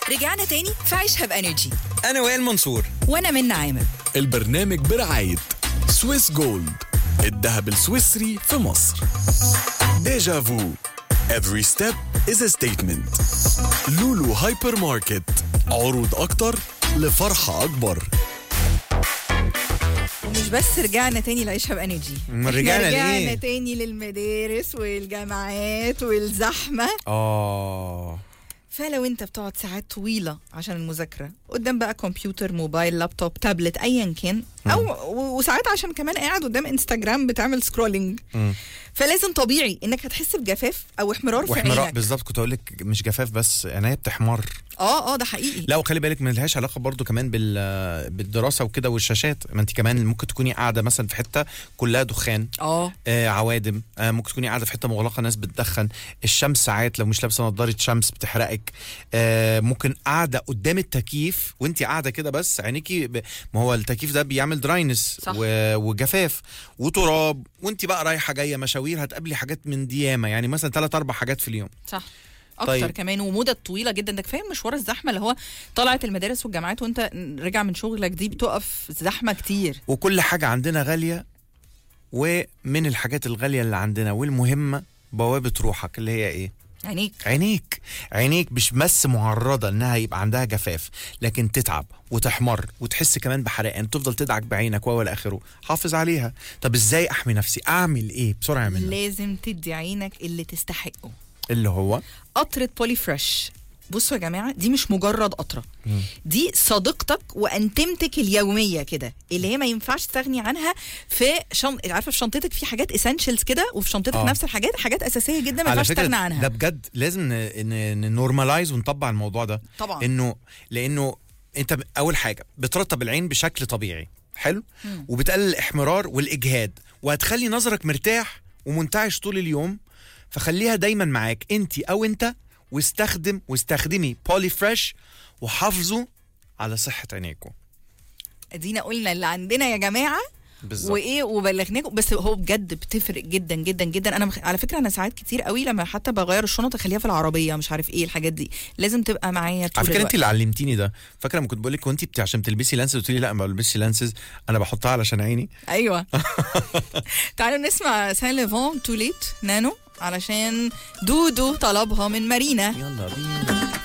رجعنا تاني في عيشها بانرجي انا وائل منصور وانا من عامر البرنامج برعاية سويس جولد الذهب السويسري في مصر ديجا فو Every step is a statement لولو هايبر ماركت عروض أكتر لفرحة أكبر ومش بس رجعنا تاني لعيشها بانرجي أمال إحنا رجعنا رجعنا لإيه؟ تاني للمدارس والجامعات والزحمه اه فلو انت بتقعد ساعات طويله عشان المذاكره قدام بقى كمبيوتر موبايل لابتوب تابلت ايا كان او و- وساعات عشان كمان قاعد قدام انستجرام بتعمل سكرولينج فلازم طبيعي انك هتحس بجفاف او احمرار في واحمرار عينك بالظبط كنت اقول لك مش جفاف بس عينيا بتحمر اه اه ده حقيقي لا وخلي بالك ما لهاش علاقه برضو كمان بال بالدراسه وكده والشاشات ما انت كمان ممكن تكوني قاعده مثلا في حته كلها دخان اه آه عوادم آه ممكن تكوني قاعده في حته مغلقه ناس بتدخن الشمس ساعات لو مش لابسه نظاره شمس بتحرقك آه ممكن قاعده قدام التكييف وانت قاعده كده بس عينيكي ب... ما هو التكييف ده بيعمل دراينس صح. و... وجفاف وتراب وانت بقى رايحه جايه مشاوير هتقابلي حاجات من دي ياما يعني مثلا ثلاث اربع حاجات في اليوم صح اكتر طيب. طيب. كمان ومدة طويله جدا ده كفايه مشوار الزحمه اللي هو طلعت المدارس والجامعات وانت راجع من شغلك دي بتقف زحمه كتير وكل حاجة عندنا غالية ومن الحاجات الغالية اللي عندنا والمهمة بوابة روحك اللي هي ايه؟ عينيك عينيك عينيك مش بس معرضة انها يبقى عندها جفاف لكن تتعب وتحمر وتحس كمان بحرقان تفضل تدعك بعينك والى اخره حافظ عليها طب ازاي احمي نفسي اعمل ايه بسرعة اعمل لازم تدي عينك اللي تستحقه اللي هو قطرة بولي فريش بصوا يا جماعة دي مش مجرد قطرة دي صديقتك وانتمتك اليومية كده اللي هي ما ينفعش تستغني عنها في شن... عارفة في شنطتك في حاجات اسينشالز كده وفي شنطتك آه. نفس الحاجات حاجات أساسية جدا ما على ينفعش فكرة تستغنى ده عنها بجد لازم نورماليز ونطبق الموضوع ده طبعا انه لانه انت ب- اول حاجه بترطب العين بشكل طبيعي حلو مم. وبتقلل الاحمرار والاجهاد وهتخلي نظرك مرتاح ومنتعش طول اليوم فخليها دايما معاك انت او انت واستخدم واستخدمي بولي فريش وحافظوا على صحه عينيكم ادينا قلنا اللي عندنا يا جماعة بالظبط وايه وبلغناكم بس هو بجد بتفرق جدا جدا جدا انا مخ... على فكره انا ساعات كتير قوي لما حتى بغير الشنط اخليها في العربيه مش عارف ايه الحاجات دي لازم تبقى معايا طول على فكره الوقت انت اللي علمتيني ده فاكره لما كنت بقول لك وانت بت- عشان تلبسي لانسز قلت لي لا ما بلبسش لانسز انا بحطها علشان عيني ايوه تعالوا نسمع سان ليفون تو ليت نانو علشان دودو طلبها من مارينا يلا بينا